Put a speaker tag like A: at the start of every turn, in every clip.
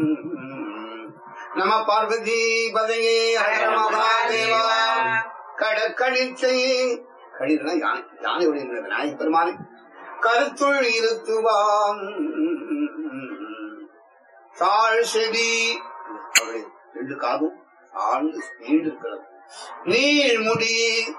A: நம பார்வதி பதையே ஹர மகாதேவா கடற்கணிச்சை கடிதா யானை யானை உடைய விநாயக பெருமானை கருத்துள் இருத்துவாம் தாழ் செடி அவருடைய ரெண்டு காதும் ஆழ்ந்து நீண்டு இருக்கிறது நீழ்முடி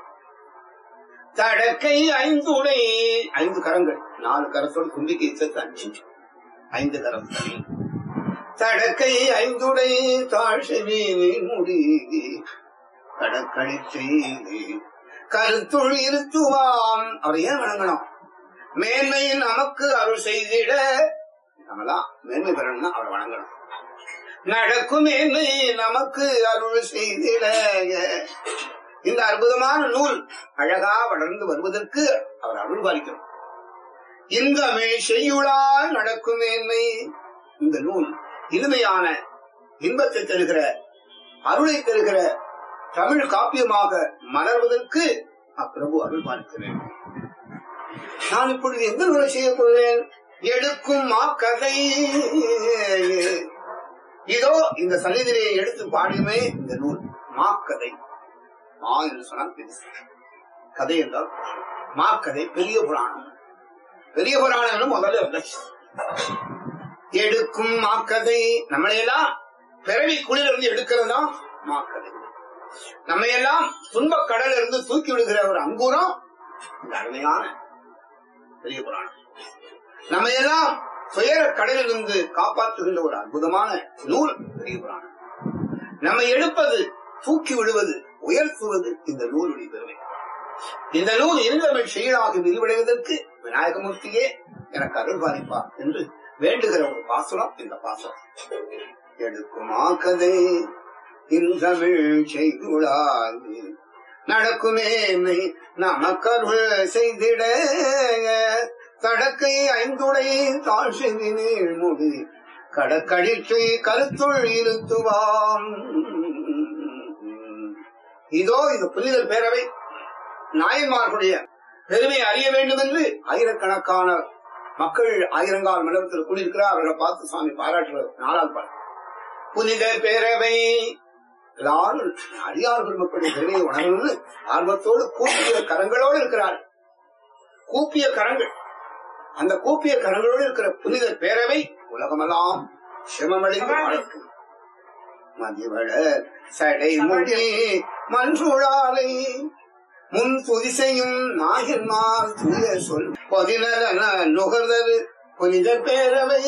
A: தடக்கை ஐந்துடை ஐந்து கரங்கள் நாலு கரத்தோடு தும்பிக்கை சேர்த்து அஞ்சு ஐந்து கரம் தனி தடக்கை ஐந்துடை தாழ்செவி நீழ்முடி கடற்கழிச்சை கருத்துள் இருத்துவாம் அவர் ஏன் வணங்கணும் மேன்மை நமக்கு அருள் செய்திட நம்மளாம் மேன்மை பெறணும்னா அவர் வணங்கணும் நடக்கும் மேன்மை நமக்கு அருள் செய்திட இந்த அற்புதமான நூல் அழகா வளர்ந்து வருவதற்கு அவர் அருள் பாலிக்கணும் இன்பமே செய்யுளால் நடக்கும் மேன்மை இந்த நூல் இனிமையான இன்பத்தை தருகிற அருளை தருகிற தமிழ் காப்பியமாக மலர்வதற்கு அப்பிரபு அருள் பார்க்கிறேன் நான் இப்பொழுது எந்த நூலை செய்யப் போகிறேன் எடுக்கும் மாக்கதை இதோ இந்த சன்னிதியை எடுத்து பாடியுமே இந்த நூல் மாக்கதை மா என்று சொன்னால் பெருசு கதை என்றால் புராணம். மாக்கதை பெரிய புராணம் பெரிய புராணம் முதல்ல வந்துச்சு எடுக்கும் மாக்கதை நம்மளையெல்லாம் பிறவி குளிரிலிருந்து எடுக்கிறதா மாக்கதை நம்மையெல்லாம் துன்பக் கடல்ல இருந்து தூக்கி விடுகிற ஒரு அங்கூரம் இந்த அருமையான பெரிய புராணம் நம்மையெல்லாம் துயர கடலிலிருந்து காப்பாற்றுகின்ற ஒரு அற்புதமான நூல் பெரிய புராணம் நம்மை எடுப்பது தூக்கி விடுவது உயர்த்துவது இந்த நூலுடைய பெருமை இந்த நூல் இருந்தமிழ் செயலாக விரிவடைவதற்கு விநாயகமூர்த்தியே எனக்கு அருள் பாலிப்பார் என்று வேண்டுகிற ஒரு பாசுரம் இந்த பாசுரம் எடுக்குமா கதை இந்தமிழ் செய்துளாது நடக்குமே நமக்கருள் செய்திட தடக்கை ஐந்துடை தாழ் செய்தி நீழ்முடி கடற்கடிற்றை கருத்துள் இருத்துவாம் இதோ இந்த புனிதர் பேரவை நாயன்மார்களுடைய பெருமை அறிய வேண்டும் என்று ஆயிரக்கணக்கான மக்கள் ஆயிரங்கால் மண்டபத்தில் கூடியிருக்கிறார் அவர்களை பார்த்து சுவாமி பாராட்டுவது நாளால் பாடு புனித பேரவை எல்லாரும் அடியார் பெருமக்களுடைய பெருமையை உணரணும்னு ஆர்வத்தோடு கூப்பிய கரங்களோடு இருக்கிறார் கூப்பிய கரங்கள் அந்த கூப்பிய கரங்களோடு இருக்கிற புனித பேரவை உலகமெல்லாம் சிரமமடைந்து வாழட்டும் மதிவள சடைமொழி மன்றுழாலை முன் துதிசையும் நாகின்மால் தூய சொல் பதினலன நுகர்தல் புனித பேரவை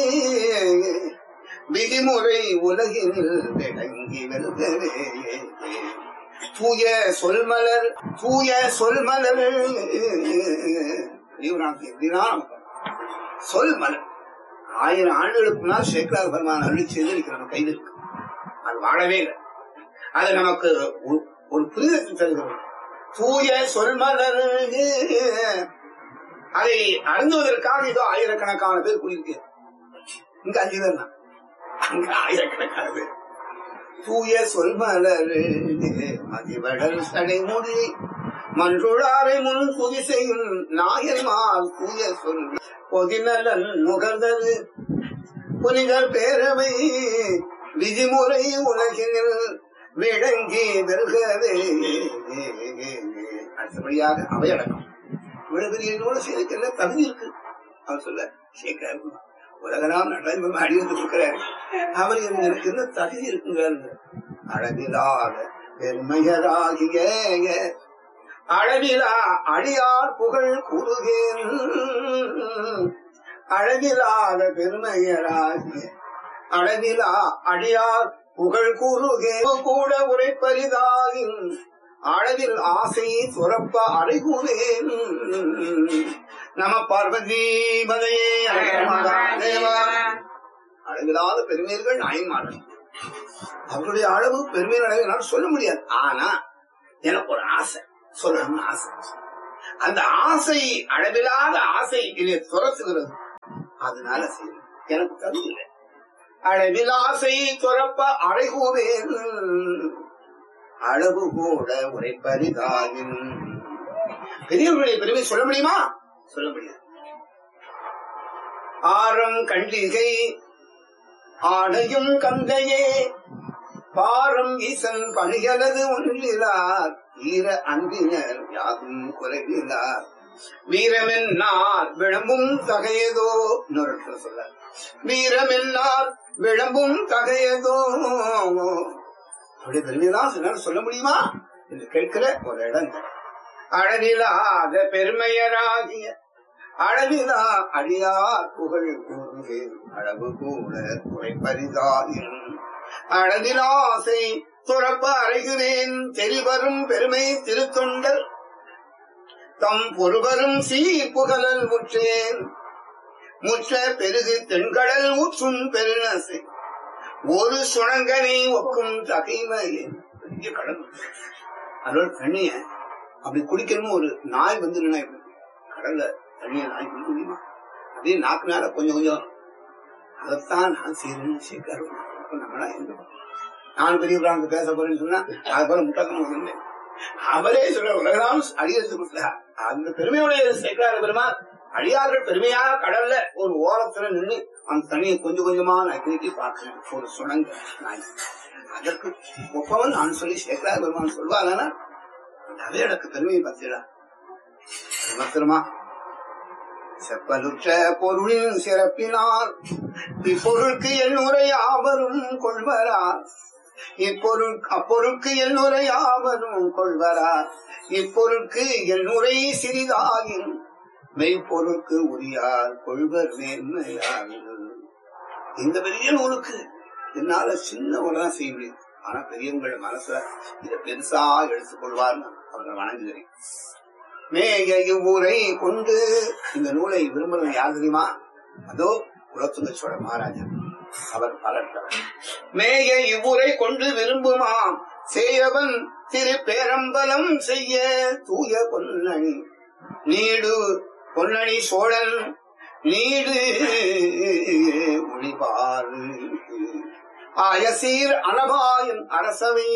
A: விதிமுறை உலகினில் விளங்கி வெல்கவே தூய சொல்மலர் தூய சொல்மலர் எப்படின்னா சொல்மலர் ஆயிரம் ஆண்டுகளுக்கு முன்னால் சேக்கலாக பெருமான அருள் செய்து இன்னைக்கு நம்ம கையில் இருக்கு அது வாழவே இல்லை அது நமக்கு ஒரு- ஒரு புரிதத்தை தருகிறது தூய சொல்மலர் அதை அருந்துவதற்காக இதோ ஆயிரக்கணக்கான பேர் கூடியிருக்கு இங்க அஞ்சு பேர் தான் அங்க ஆயிரக்கணக்கான பேர் தூய சொல்மலர் மதிவடல் சடைமுடி மன்றுளாரை முன் துதி செய்யும் நாயன்மார் தூய சொல் பொதிநலன் நுகர்ந்தது புனிதர் பேரவை விதிமுறை உலகினில் விளங்கி வெல்கவே அடுத்தபடியாக அவையடக்கம் இவ்வளவு பெரிய நூலை செய்யறதுக்கு என்ன தகுதி இருக்கு அவர் சொல்ல சேர்க்கிறாரு உலகலாம் நடந்து அடி வந்து கொடுக்கிறாரு அவர் எனக்கு என்ன தகுதி இருக்குங்கிறாரு அளவிலாத பெருமையராகிய அளவிலா அடியார் புகழ் கூறுகேன் அளவிலாத பெருமையராகிய அளவிலா அடியார் புகழ் கூறுகே கூட உரைப்பரிதாகின் அளவில் ஆசை சுரப்ப அடைகூறேன் நம பார்வதி மதையே தேவா அளவில்லாத பெருமையர்கள் நாயன்மார்கள் அவர்களுடைய அளவு பெருமையின் அளவு என்னால் சொல்ல முடியாது ஆனா எனக்கு ஒரு ஆசை சொல்லணும்னு ஆசை அந்த ஆசை அளவில்லாத ஆசை என்னை துரத்துகிறது அதனால செய்யணும் எனக்கு தகுதியில்லை அளவில் ஆசை துறப்ப அழைகூவேன் அளவு கூட உரைப்பரிதாயின் பெரியவர்களுடைய பெருமை சொல்ல முடியுமா சொல்ல முடியாது ஆரம் கண்டிகை ஆடையும் கந்தையே பாரம் ஈசன் பணிகளது ஒன்றிலார் வீர அன்பினர் யாதும் குறைவிலார் வீரமென்னார் விளம்பும் தகையதோ இன்னொரு இடத்துல சொல்ல வீரமென்னார் விளம்பும் தகையதோ அப்படி பெருமைதான் சிலர் சொல்ல முடியுமா என்று கேட்கிற ஒரு இடம் அழகிலாத பெருமையராகிய அளவிலா அழியார் புகழ் கூறுவேன் அளவு கூட குறைப்பரிதாயின் அளவிலாசை துறப்ப அறைகிறேன் தெரிவரும் பெருமை திருத்தொண்டர் தம் பொறுவரும் சீர் புகழல் முற்றேன் முற்ற பெருகு தென்கடல் ஊற்றும் பெருநசை ஒரு சுணங்கனை ஒக்கும் தகைமையின் பெரிய கடல் அதோட தண்ணிய அப்படி குடிக்கணும் ஒரு நாய் வந்து நின்னா எப்படி கடல்ல தண்ணிய நாய் குடிக்க முடியுமா அதே நாக்கு நாள கொஞ்சம் கொஞ்சம் அதைத்தான் நான் செய்யணும்னு சேர்க்காரு நம்மளா எங்க போறோம்? நான் பெரிய பிராங்க பேச போறேன்னு சொன்னா அது போல முட்டக்கணும் இல்லை அவரே சொல்ற உலகம் அடியெடுத்து கொடுத்தார் அந்த பெருமையுடைய சேர்க்கிறாரு பெருமா அடியார்கள் பெருமையாக கடல்ல ஒரு ஓரத்துல நின்று அந்த தண்ணியை கொஞ்சம் கொஞ்சமா நக்கி பார்க்கிறேன் ஒரு சுணங்க நாய் அதற்கு ஒப்பவன் நான் சொல்லி சேர்க்கிறார் பெருமான் சொல்வாங்கன்னா அதே எனக்கு பெருமையை பத்திடா மாத்திரமா செப்பலுற்ற பொருளின் சிறப்பினால் இப்பொருளுக்கு என்னுரை யாவரும் கொள்வரார் இப்பொருள் அப்பொருளுக்கு என்னுரை யாவரும் கொள்வரார் இப்பொருளுக்கு என்னுரை சிறிதாயின் மெய்ப்பொருளுக்கு உரியார் கொள்வர் மேன்மையார் இந்த பெரிய நூலுக்கு என்னால சின்ன ஒன்றுதான் செய்ய முடியும் ஆனா பெரியவங்கள மனசுல இதை பெருசா எடுத்துக் கொள்வார்னு அவர்கள் வணங்குகிறேன் மேய இவ்வூரை கொண்டு இந்த நூலை விரும்புறது யார் தெரியுமா அதோ குலத்துங்க சோழ மகாராஜா அவர் பலர்த்தவர் மேய இவ்வூரை கொண்டு விரும்புமாம் சேயவன் திரு பேரம்பலம் செய்ய தூய பொன்னணி நீடு பொன்னணி சோழன் நீடு ஒளிபார் ஆயசீர் அனபாயன் அரசவை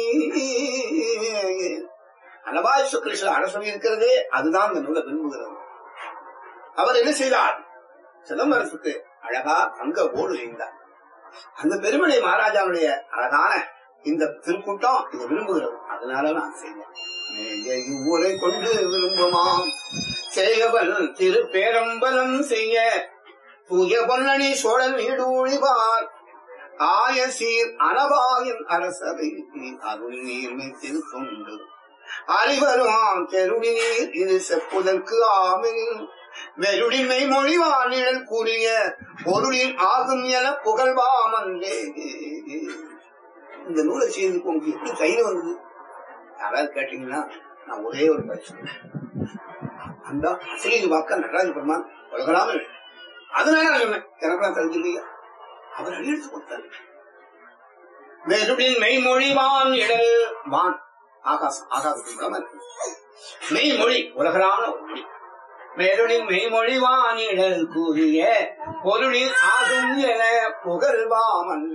A: அனபாய சுக்கிருஷ்ண அரசவை இருக்கிறதே அதுதான் இந்த நூலை விரும்புகிறது அவர் என்ன செய்தார் சிதம்பரத்துக்கு அழகா தங்க ஓடு செய்தார் அந்த பெருமனை மகாராஜாவுடைய அழகான இந்த திருக்கூட்டம் இதை விரும்புகிறது அதனால நான் செய்தேன் மேய இவ்வூரை கொண்டு விரும்புமாம் செய்யவன் திரு பேரம்பலம் செய்ய தூய பொன்னணி சோழன் வீடு ஒழிவார் ஆய சீர் அனபாயன் அரசவை அருள் நீர்மை திருத்தொண்டு அறிவருமாம் தெருடி நீர் இது செப்புதற்கு ஆமெனின் வெருடிமை மொழிவான் நிழல் கூறிய பொருளின் ஆகும் என புகழ்வாமன்றே இந்த நூலை செய்து உங்களுக்கு எப்படி கையில வந்தது யாராவது கேட்டீங்கன்னா நான் ஒரே ஒரு பரிசு அந்த அசலீது வாக்க நடராஜ பெருமான் உலகலாம அதனால நான் சொன்னேன் எனக்கெல்லாம் தெரிஞ்சு இல்லையா அவர் அடியெடுத்து கொடுத்தாரு வெருடின் மெய்மொழிவான் இடல் வான் ஆகாசம் ஆகாசத்தின் மூலமா இருக்கு மெய்மொழி உலகலான ஒரு மொழி மேருளின் மெய்மொழிவான் இடல் கூறிய பொருளின் ஆகும் என புகழ்வாமன்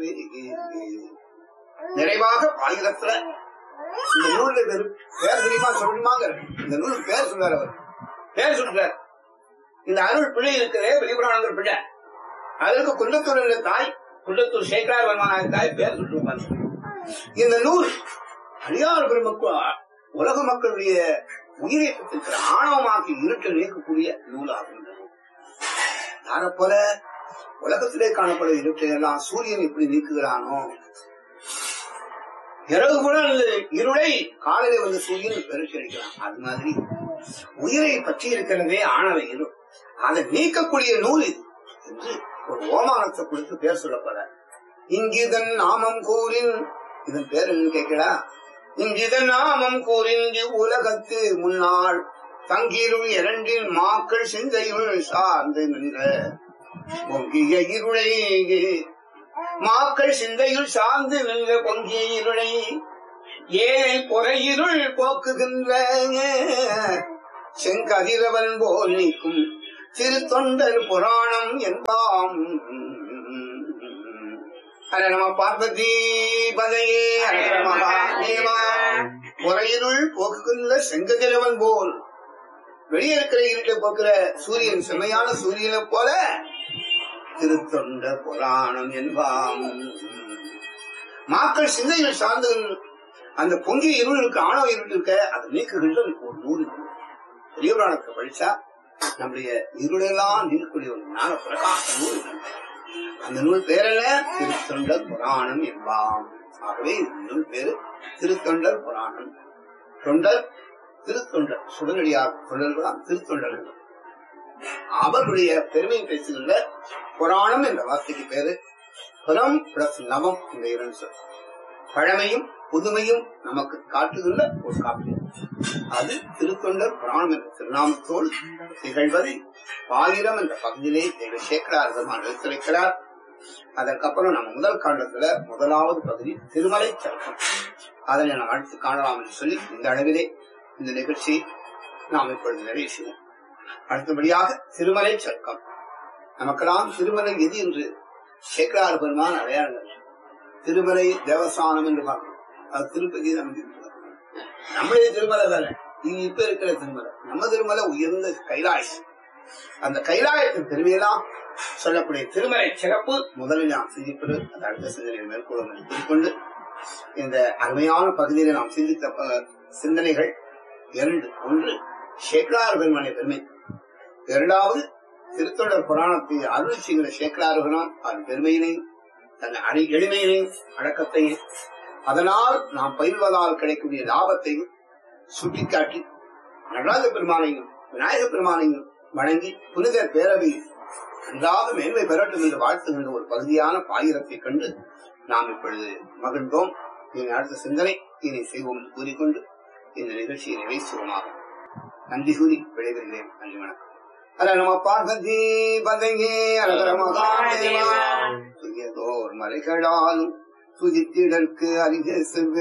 A: நிறைவாக பாலிகத்துல இந்த நூல்ல வெறும் பேர் தெரியுமா சொல்லுமாங்க இந்த நூல் பேர் சொல்றாரு அவர் பேர் சொல்றார் இந்த அருள் பிள்ளை இருக்கிறே வெளிபுராணங்கள் பிள்ளை அதற்கு குன்றத்தூர் தாய் குன்றத்தூர் சேகரார் வருமான தாய் பேர் சொல்லிருப்பாங்க இந்த நூல் அடியார் பெருமக்கள் உலக மக்களுடைய உயிரை பெற்றிருக்கிற ஆணவமாக்கி இருட்டை நீக்கக்கூடிய நூலாகும் யாரை போல உலகத்திலே காணப்படும் இருட்டை எல்லாம் சூரியன் எப்படி நீக்குகிறானோ இரவு கூட அந்த இருளை காலையில வந்து சூரியன் பெருக்கி அடிக்கலாம் அது மாதிரி உயிரை பற்றி இருக்கிறதே ஆணவ இருள் அதை நீக்கக்கூடிய நூல் இது என்று ஒரு ஓமானத்தை கொடுத்து பேர் சொல்லப்பட இங்கிதன் நாமம் கூறின் இதன் பேர் என்ன கேட்கடா இங்கிதன் நாமம் கூறின் உலகத்து முன்னாள் தங்கிருள் இரண்டின் மாக்கள் சிந்தையுள் சார்ந்து நின்ற பொங்கிய இருளை மாக்கள் சிந்தையுள் சார்ந்து நின்ற பொங்கிய இருளை ஏழை பொறையிருள் போக்குகின்ற செங்கதிரவன் போல் நீக்கும் திரு தொண்டர் புராணம் என்பாம் ஹர நம பார்வதி பதையே ஹர நம மகாதேவா பொறையிருள் போக்குகின்ற செங்கதிரவன் போல் வெளியே இருக்கிற இருட்டை போக்குற சூரியன் செம்மையான சூரியனை போல திருத்தொண்ட புராணம் என்பாம் மாக்கள் சிந்தைகள் சார்ந்து அந்த பொங்கிய இருளுக்கு ஆணவ இருள் இருக்க அதை நீக்குகின்ற ஒரு நூல் இருக்கு. பெரிய புராணத்தை படிச்சா நம்முடைய இருளெல்லாம் நீக்கக்கூடிய ஒரு ஞான பிரகாச நூல் இருக்கு. அந்த நூல் பேர் என்ன திருத்தொண்டர் புராணம் என்பாம் ஆகவே இந்த நூல் பேரு திருத்தொண்டர் புராணம் தொண்டர் திருத்தொண்டர் சுடனடியார் தொண்டர்கள் தான் திருத்தொண்டர்கள் அவருடைய பெருமையை பேசுகின்ற புராணம் என்ற வார்த்தைக்கு பேரு புறம் பிளஸ் நவம் இந்த இரண்டு சொல் பழமையும் புதுமையும் நமக்கு காட்டுகின்ற ஒரு காப்பியம் அது திருத்தொண்டர் புராணம் என்ற திருநாமத்தோடு திகழ்வதை பாயிரம் என்ற பகுதியிலே தெய்வ சேக்கரார் பெருமான் எடுத்துரைக்கிறார் அதற்கப்புறம் நம்ம முதல் காண்டத்துல முதலாவது பகுதி திருமலை சரக்கம் அதனை நாம் அடுத்து காணலாம் என்று சொல்லி இந்த அளவிலே இந்த நிகழ்ச்சியை நாம் இப்பொழுது நிறைவு செய்வோம் அடுத்தபடியாக திருமலை சர்க்கம் நமக்கெல்லாம் திருமலை எது என்று சேக்கரார் பெருமான் அடையாளங்கள் திருமலை தேவஸ்தானம் என்று பார்க்கிறோம் அது திருப்பதி நமக்கு இருக்கிறது. நம்முடைய திருமலை வேலை இது இப்ப இருக்கிற திருமலை நம்ம திருமலை உயர்ந்த கைலாஷ் அந்த கைலாயத்தின் பெருமையெல்லாம் சொல்லக்கூடிய திருமலை சிறப்பு முதலில் நாம் சிந்திப்பது அந்த அடுத்த சிந்தனையை மேற்கொள்ளும் என்று கூறிக்கொண்டு இந்த அருமையான பகுதியில் நாம் சிந்தித்த அஹ், சிந்தனைகள் இரண்டு ஒன்று சேக்கலார் பெருமானை பெருமை இரண்டாவது திருத்தொடர் புராணத்தை அருள் செய்கிற சேக்கலார் பெருமான் அதன் பெருமையினையும் தன் அடி எளிமையினையும் அடக்கத்தையும் அதனால் நாம் பயில்வதால் கிடைக்கக்கூடிய லாபத்தையும் சுட்டிக்காட்டி நடராஜ பெருமானையும் விநாயக பெருமானையும் வணங்கி புனித பேரவை நன்றாக மேன்மை பெறட்டும் என்று வாழ்த்துகின்ற ஒரு பகுதியான பாயிரத்தை கண்டு நாம் இப்பொழுது மகிழ்ந்தோம் இனி அடுத்த சிந்தனை இனி செய்வோம் என்று கூறிக்கொண்டு இந்த நிகழ்ச்சியை நிறைவு செய்வோமாக நன்றி கூறி விடைபெறுகிறேன் நன்றி வணக்கம் அர நம பார்வதி பதங்கே அரகர மகாதேவா துயதோர் மலைகளாலும் துதித்திடற்கு அருகே செவ்வே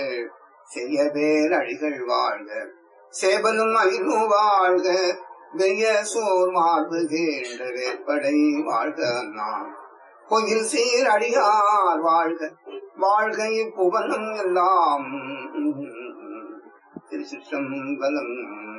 A: செய்ய பேர் அடிகள் வாழ்க சேவலும் அயிலும் வாழ்க வெய்ய சோர் மார்பு கேண்ட வேற்படை வாழ்க நாம் பொயில் சீர் அடியார் வாழ்க வாழ்க இப்புவனம் எல்லாம் திருச்சிற்றம்பலம்